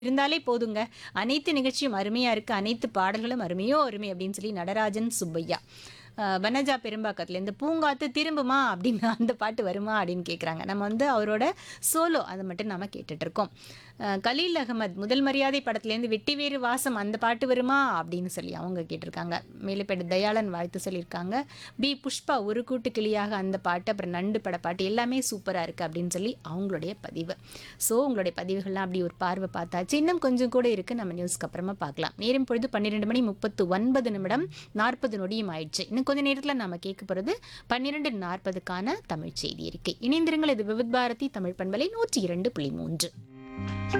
இருந்தாலே போதுங்க அனைத்து நிகழ்ச்சியும் அருமையாக இருக்குது அனைத்து பாடல்களும் அருமையோ அருமை அப்படின்னு சொல்லி நடராஜன் சுப்பையா அஹ், வனஜா பெரும்பாக்கத்துலேருந்து பூங்காத்து திரும்புமா அப்படின்னு அந்த பாட்டு வருமா அப்படின்னு கேட்குறாங்க நம்ம வந்து அவரோட சோலோ அதை மட்டும் நாம கேட்டுட்டு இருக்கோம் அஹ், கலீல் அகமத் முதல் மரியாதை படத்துலேருந்து வெட்டி வேறு வாசம் அந்த பாட்டு வருமா அப்படின்னு சொல்லி அவங்க கேட்டிருக்காங்க மேலுப்பேட்டு தயாளன் வாழ்த்து சொல்லியிருக்காங்க பி புஷ்பா ஒரு கூட்டு கிளியாக அந்த பாட்டு அப்புறம் நண்டு பட பாட்டு எல்லாமே சூப்பராக இருக்குது அப்படின்னு சொல்லி அவங்களுடைய பதிவு ஸோ உங்களுடைய பதிவுகள்லாம் அப்படி ஒரு பார்வை பார்த்தாச்சு இன்னும் கொஞ்சம் கூட இருக்குது நம்ம நியூஸ்க்கு அப்புறமா பார்க்கலாம் நேரம் பொழுது பன்னிரெண்டு மணி முப்பத்து ஒன்பது நிமிடம் நாற்பது நொடியும் ஆயிடுச்சு இன்னும் கொஞ்ச நேரத்தில் நம்ம கேட்க போகிறது பன்னிரெண்டு நாற்பதுக்கான தமிழ் செய்தி இருக்கை இணைந்திருங்கள் இது விவித் பாரதி தமிழ் பண்பலை நூற்றி இரண்டு புள்ளி மூன்று